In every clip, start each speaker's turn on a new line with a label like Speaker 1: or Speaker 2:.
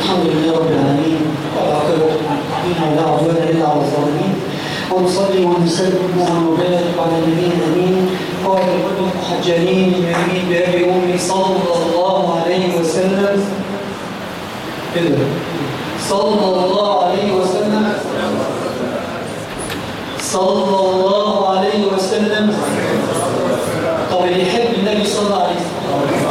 Speaker 1: الحمد لله رب العالمين والعاقبة للمتقين ولا عدوان إلا على الظالمين ونصلي ونسلم ونبارك على نبينا الأمين قال الكتب محجلين يمين بأبي أمي صلى الله عليه وسلم كده صلى الله عليه وسلم صلى الله عليه وسلم طب اللي يحب النبي صلى الله عليه وسلم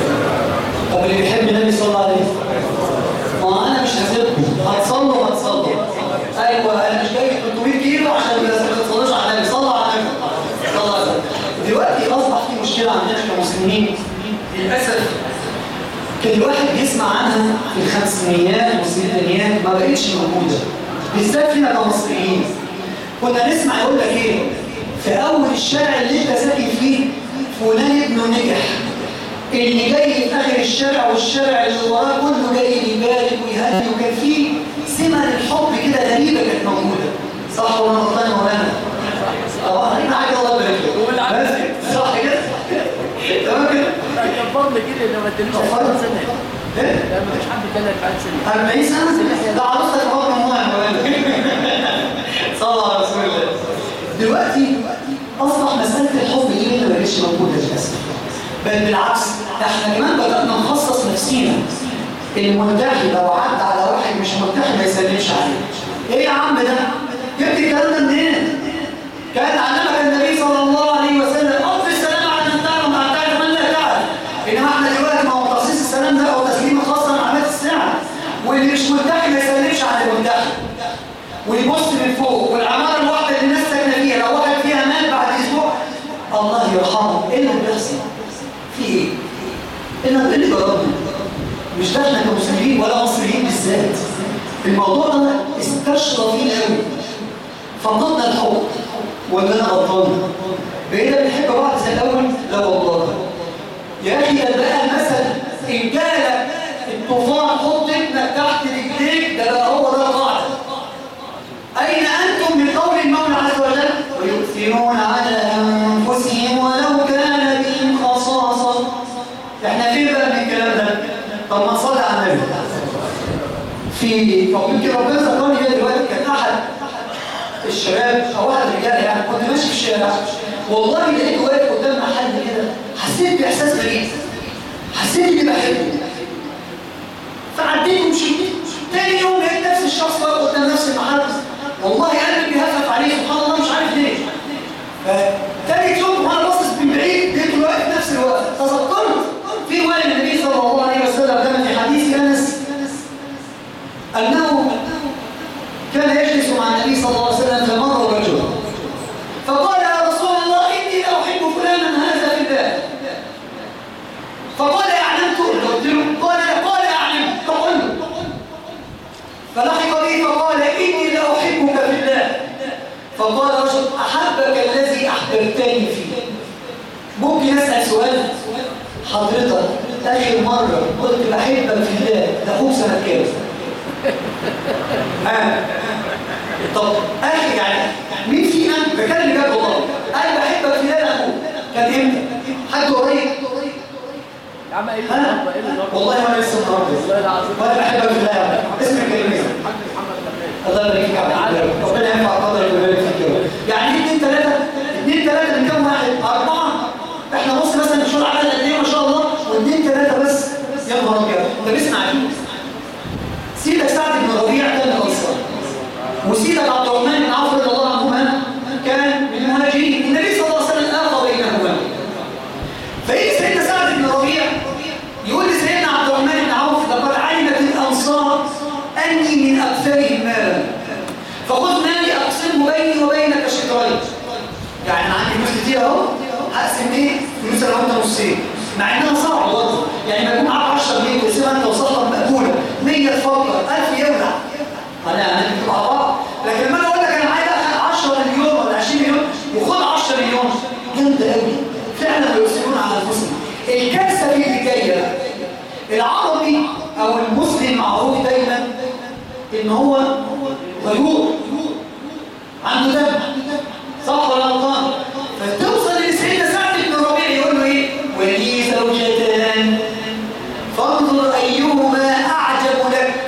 Speaker 1: طب اللي بيحب النبي صلى الله عليه وسلم ما انا مش هسيبكم هتصلوا هتصلوا ايوه انا مش جاي 300 كيلو عشان ما تصلوش على النبي صلى على النبي صلى الله عليه وسلم دلوقتي اصبح في مشكله عندنا كمسلمين للاسف كان الواحد بيسمع عنها في الخمسينيات والستينيات ما بقتش موجوده بالذات فينا كمصريين كنا نسمع يقول لك ايه في اول الشارع اللي انت ساكن فيه فلان ابنه نجح اللي جاي في اخر الشارع والشارع اللي وراه كله جاي يبارك ويهني وكان في سمه الحب كده غريبه كانت موجوده صح ولا غلطان يا مولانا؟ اه انا حاجه الله يبارك لك بس صح كده؟ تمام كده؟
Speaker 2: كبرنا كده انما ما تدريش
Speaker 1: كبرنا.
Speaker 2: سنه
Speaker 1: ايه؟
Speaker 2: لا ما فيش حد كان 40 سنه
Speaker 1: 40 سنه؟ ده عروستك برضه مولانا يا مولانا صلى على رسول الله دلوقتي اصبح مساله الحب دي اللي ما بقتش موجوده للاسف بل بالعكس ده احنا كمان بدانا نخصص نفسينا الملتحي لو عدى على واحد مش ملتحي ما يسلمش عليه ايه يا عم ده جبت الكلام ده منين كان علمك النبي صلى الله عليه وسلم اطلق السلام على من تعلم وعن تعرف من لا تعرف انما احنا دلوقتي ما هو تخصيص السلام ده هو تسليم خاصه من علامات الساعه واللي مش ملتحي ما يسلمش على الملتحي ويبص من فوق والعماره الواحده اللي الناس ساكنه فيها لو واحد فيها مات بعد اسبوع الله يرحمه ايه اللي بيحصل؟ في ايه؟ ايه اللي إيه اللي جربنا؟ مش ده احنا كمسلمين ولا مصريين بالذات الموضوع ده استشرى فيه قوي فقدنا الحب ولا انا غلطان بقينا بنحب بعض زي الاول لا والله يا اخي ده بقى المثل ان جالك الطوفان حط ابنك تحت رجليك ده بقى هو ده القاعده اين انتم من قول المولى عز وجل ويؤثرون على انفسهم ولو كان بهم خصاصه احنا فين بقى من الكلام ده طب ما نصلي على النبي في فيمكن ربنا ذكرني كده دلوقتي كان احد الشباب او احد الرجال يعني كنت ماشي في الشارع والله لقيته واقف قدام محل كده حسيت باحساس غريب حسيت اني بحبه فعديت ومشيت تاني يوم لقيت نفس الشخص واقف قدام نفس المحل والله قلبي بيهفف عليه سبحان الله مش عارف ليه فتالت يوم وانا باصص من بعيد لقيته واقف نفس الوقت تذكرت في روايه النبي صلى الله عليه وسلم كما في حديث انس انه كان يجلس مع النبي صلى الله عليه وسلم فمر رجل فقال يا رسول الله اني لاحب فلانا هذا في الله فقال اعلمت قلت له قال قال اعلم فقل فلحق بي فقال اني لاحبك في الله فقال رجل احبك الذي احببتني فيه ممكن اسال سؤال حضرتك اخر مره قلت بحبك في الله ده اخوك سنه كام آه. طب اخي يعني مين فينا بكلم بجد والله قال بحبك في الله اخوك كان امتى حد قريب
Speaker 2: يا عم ايه
Speaker 1: ها
Speaker 2: النهارده ايه النهارده
Speaker 1: والله ما لسه النهارده
Speaker 2: والله العظيم
Speaker 1: وانا بحبك في الله يا عم. اسمك ايه
Speaker 2: حاج محمد لبنان
Speaker 1: الله يبارك فيك يا عبد الله. ربنا ينفع قدرك ويبارك فيك يا رب. يعني اثنين ثلاثة اثنين ثلاثة من كام واحد؟ أربعة احنا بص مثلا الشغل عدد قد ايه ما شاء الله واثنين ثلاثة بس يا نهار أبيض طب اسمع دي سيدك سعد بن ربيع كان من الأنصار وسيدك عبد الرحمن بن عوف رضي الله عنهما كان من المهاجرين النبي صلى الله عليه وسلم آخى بينهما فإيه سيدنا سعد بن ربيع يقول لسيدنا عبد الرحمن بن عوف لقد علمت الأنصار أني من أكثرهم مالا فخذ مالي أقسمه بيني وبينك شطرين يعني أنا عندي فلوس كتير أهو هقسم إيه؟ فلوس أنا وأنت نصين مع إنها صعبة برضه يعني ما يكون معاك 10 جنيه وتقسمها أنت وصاحبك مقبولة 100 تفكر 1000 يولع أنا هنكتب على بعض لكن لما أنا أقول لك أنا عايز 10 مليون ولا 20 مليون وخد 10 مليون جامدة قوي فعلا يؤثرون على أنفسهم الكارثة دي اللي جاية العربي او المسلم معروف دايما ان هو غيور عنده دم صح ولا غلطان فتوصل لسيدنا سعد بن ربيع يقول له ايه ولي زوجتان فانظر ايهما اعجب لك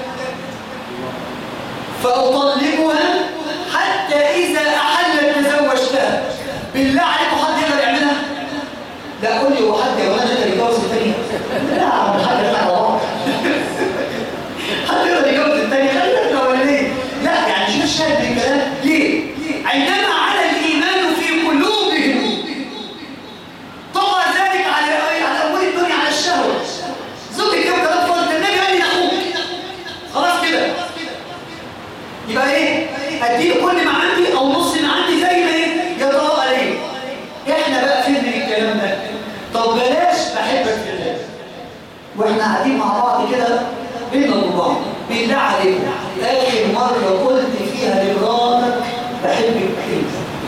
Speaker 1: اديله كل ما عندي او نص ما عندي زي ما ايه يتراءى عليه احنا بقى فين من الكلام ده طب بلاش بحبك في الله واحنا قاعدين مع بعض كده بينا وبعض بالله عليكم اخر مره قلت فيها لمراتك بحبك كتير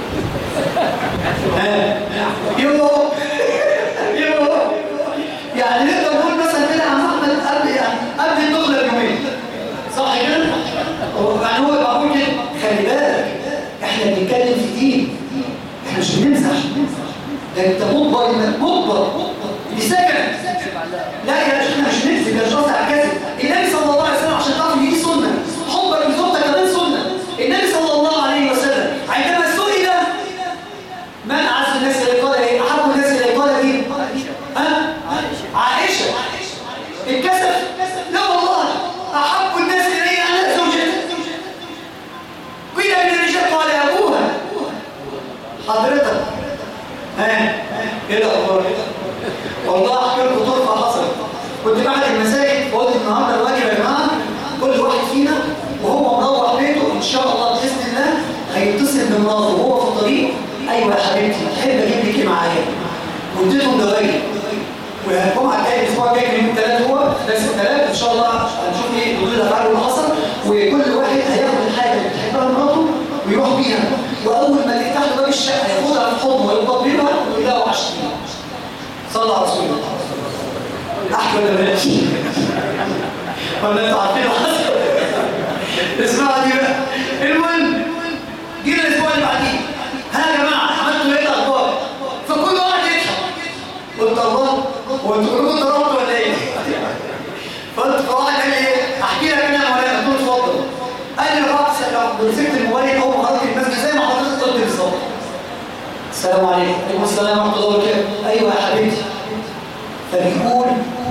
Speaker 1: ها يو يو يعني نقدر نقول مثلا كده يا عم احمد قبل يعني قبل الدخله بيومين صح كده؟ هو- يعني هو بقول كده خلي بالك احنا بنتكلم في دين احنا مش بنمزح ده انت مجبر مجبر دي سكن لا يا شيخ احنا مش بنكذب يا شيخ على كذب النبي صلى الله عليه وسلم عشان تعرف ان دي سنه حبك لزوجتك كمان سنه النبي صلى الله عليه وسلم عندما سئل من اعز الناس الى قال ايه احب الناس الى قال مين ها عائشه الكسف لا والله احب الناس الي انا زوجتي قيل من الرجال قال ابوها حضرتك ها ايه الاخبار والله احكي لكم طرفه حصلت كنت بعد المساجد وقلت النهارده الواجب يا جماعه كل واحد فينا وهو مروح بيته ان شاء الله باذن الله هيتصل بمراته وهو في الطريق ايوه يا حبيبتي احب اجيب لك ايه معايا واديتهم دوايا والجمعه الجايه الاسبوع الجاي من الثلاث هو درس الثلاث ان شاء الله هنشوف ايه ردود الافعال اللي حصل وكل واحد هياخد الحاجه اللي بتحبها مراته ويروح بيها واول ما تفتح له باب الشقه ياخدها في حضنه ويقبلها ويقول لها وحشتني صلى على رسول الله احكي ولا بلاش ولا انتوا عارفين اللي حصل اسمعوا دي بقى المهم جينا الاسبوع اللي بعديه ها يا جماعه عملتوا ايه الاخبار فكل واحد يضحك قلت الله هو انتوا كلكم ضربتوا ولا ايه فقلت فواحد قال لي ايه احكي لك انا يا مولانا قلت له اتفضل قال لي رفعت لو مسكت الموبايل اول ما خرجت المسجد زي ما حضرتك قلت بالظبط السلام عليكم وعليكم السلام ورحمه الله وبركاته ايوه يا حبيبتي فبيقول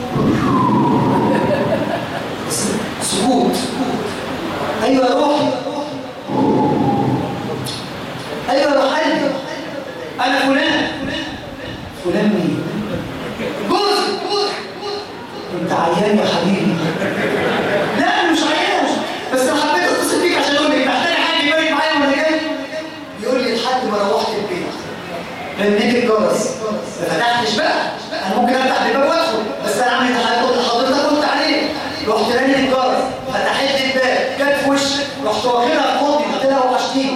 Speaker 1: سكوت ايوه يا روحي ايوه يا حبيبي انا فلان فلان مين جوز انت عيان يا حبيبي لا انا مش عيان بس انا حبيت اتصل بيك عشان اقول لك محتاج حد يبارك معايا وانا جاي يقول لي لحد ما روحت البيت رنيت الجرس ما فتحتش بقى انا ممكن افتح الباب وادخل بس انا عملت حاجه قلت لحضرتك قلت عليه رحت رنيت الجرس فتحت لي الباب جت في وشي رحت واخدها في حضني قلت لها وحشتيني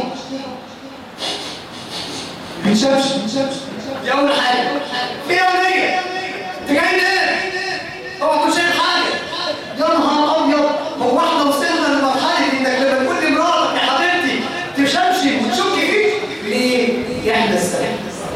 Speaker 1: بنشبش بنشبش دي اول حاجه في اوليه انت جاي ليه؟ اوعى تكون شايف حاجه يا نهار ابيض هو احنا وصلنا لمرحله انك لما تقول لمراتك يا حبيبتي تشمشي وتشك فيك ليه؟ احنا السبب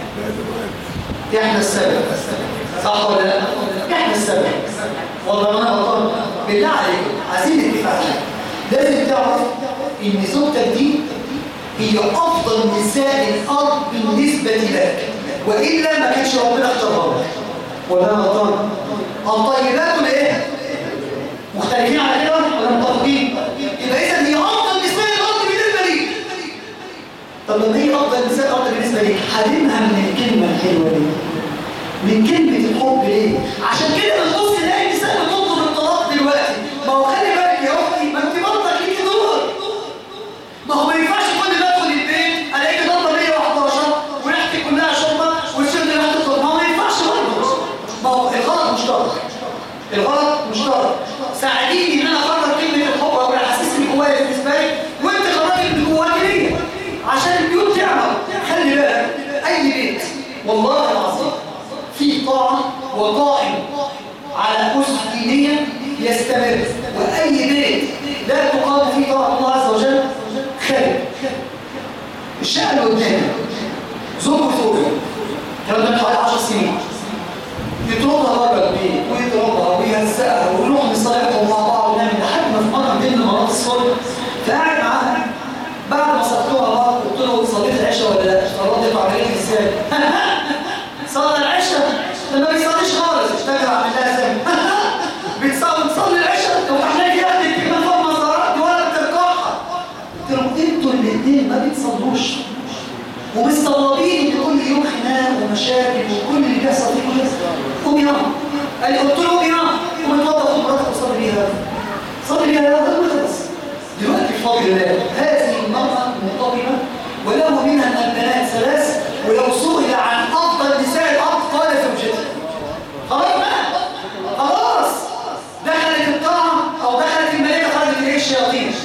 Speaker 1: احنا السبب صح ولا لا؟ احنا السبب والله ما انا غلطان بالله عليك عايزين نتفق على حاجه لازم تعرف ان زوجتك دي هي افضل نساء الارض بالنسبه لك والا ما كانش ربنا اختارها لك ولا انا غلطان الطيبات الايه مختلفين على كده ولا متفقين يبقى اذا هي افضل نساء الارض بالنسبه ليك طب لما هي افضل نساء الارض بالنسبه ليك حرمها من الكلمه الحلوه دي من كلمه الحب ليه عشان كده بتبص تلاقي النساء بتطلب الطلاق دلوقتي ما هو خلي بالك يا اختي ما انت برضك ليكي دور ما هو ما ينفعش كل ما ادخل البيت الاقي ضربه 111 وريحتي كلها شربه والشرب ريحه الطب ما هو ما ينفعش برضه ما هو الغلط مشترك الغلط مشترك ساعديني ان انا اخرج كلمه الحب او الاحاسيس اللي جوايا بالنسبه لي وانت خرجي اللي جواك ليا عشان البيوت تعمل خلي بالك اي بيت والله العظيم في طاعه وقائم على اسس دينيه يستمر واي بيت لا تقام فيه طاعه الله عز وجل خارج الشقه اللي قدامي زوج وزوجه الكلام ده من حوالي 10 سنين يطردها بره البيت ويضربها ويهزقها ونروح نصالحهم مع بعض ونعمل لحد ما في مره من ضمن مرات الصلح فقعد معاها بعد ما صلحتوها بعض قلت له صليت العشاء ولا لا؟ فردت عمليه ازاي؟ صلى العشاء ده ما بيصليش خالص اشتغل اعمل لها ازاي؟ بتصلي بتصلي العشاء لو احنا في اهل الكلمه فوق مزارات دي ولا بتركعها قلت لهم انتوا الاثنين ما بتصلوش ومستغربين ان كل يوم خناق ومشاكل وكل اللي بيحصل فيه كل ده قوم يا قال لي قلت له قوم يا قوم اتوضى خد مراتك وصلي بيها صلي بيها يا ده بس دلوقتي بفضل الله هذه المرأة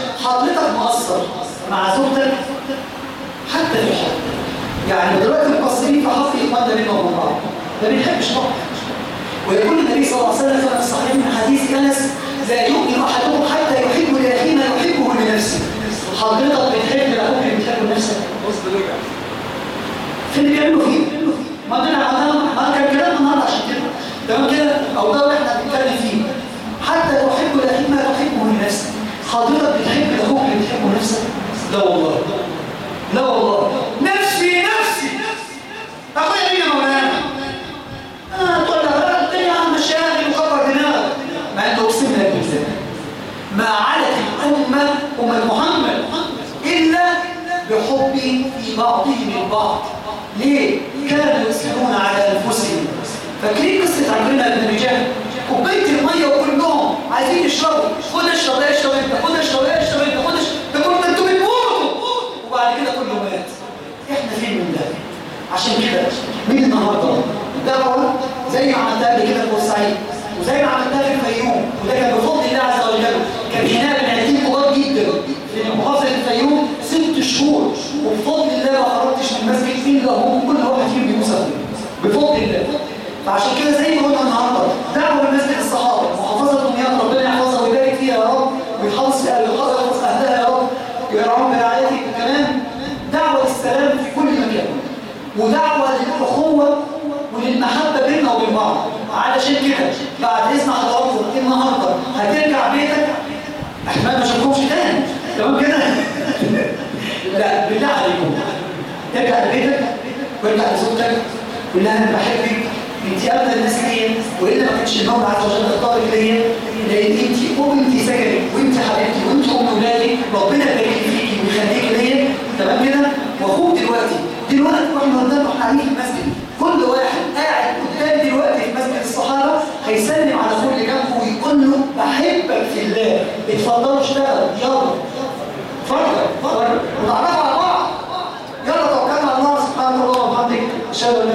Speaker 1: حضرتك مقصر مع زوجتك حتى في الحب يعني دلوقتي مقصرين في حق اخواننا بيننا وبين بعض ما بنحبش بعض ويقول النبي صلى الله عليه وسلم في الصحيح من حديث انس لا يؤمن احدكم حتى يحب لاخيه ما يحبه لنفسه حضرتك بتحب لاخوك اللي بتحبه لنفسك
Speaker 2: وسط رجع
Speaker 1: في اللي بيعملوا فيه ما ده ما ما كان كلام النهارده عشان كده تمام كده او ده اللي احنا بنتكلم فيه حتى لو تحب لاخيك ما تحبه لنفسك حضرتك بتحب لاخوك اللي بتحبه لنفسك لا والله لا والله نفسي نفسي اخويا مين يا مولانا اه تقول لها الدنيا عم مشاغل وكبر دماغك ما انت اقسم لك بالله ما علت الامه امه محمد الا بحب في بعضهم البعض ليه؟ كانوا يسألون على أنفسهم فاكرين قصة عمرنا بن رجال كوباية المية وكلهم عايزين يشربوا خد اشرب ايه اشرب انت خد اشرب ايه اشرب انت خد اشرب ده كل ده انتوا بتموتوا وبعد كده كله مات احنا فين من ده؟ عشان كده مين النهارده؟ دعوة زي ما عملتها قبل كده في بورسعيد وزي ما عملتها في الفيوم وده كان بفضل الله عز وجل كان هناك بنعتين كبار جدا في محافظة الفيوم ست شهور وبفضل الله ما خرجتش من مسجد الا هم كل واحد فيهم بيبوس أخوه. بفضل الله فعشان كده زي ما قلنا النهارده دعوه لمسجد الصحابه محافظه دمياط ربنا يحفظها ويبارك فيها يا رب ويحفظ في يحفظ اهلها يا رب ويرعاهم برعايته كمان دعوه للسلام في كل مكان ودعوه للاخوه وللمحبه بيننا وبين بعض علشان كده بعد اذن حضراتكم النهارده هترجع بيتك احنا ما شافوش تاني تمام كده لا بالله عليكم ارجع لبيتك وارجع لزوجتك قول لها انا بحبك انت ابدا الناس ليا والا ما كانش المولى عز وجل اختارك ليا لان انت ام انت سكنك وانت حبيبتي وانت ام اولادي ربنا يبارك فيكي ويخليكي ليا تمام كده واخوك دلوقتي دلوقتي واحنا قدام واحنا قاعدين في المسجد كل واحد قاعد قدام دلوقتي في مسجد الصحابه هيسلم على اخوه اللي جنبه ويقول له بحبك في الله اتفضلوا اشتغل يلا اتفضل اتفضل وتعرفوا على بعض يلا توكلنا على الله سبحانه وتعالى وبحمدك اشهد ان لا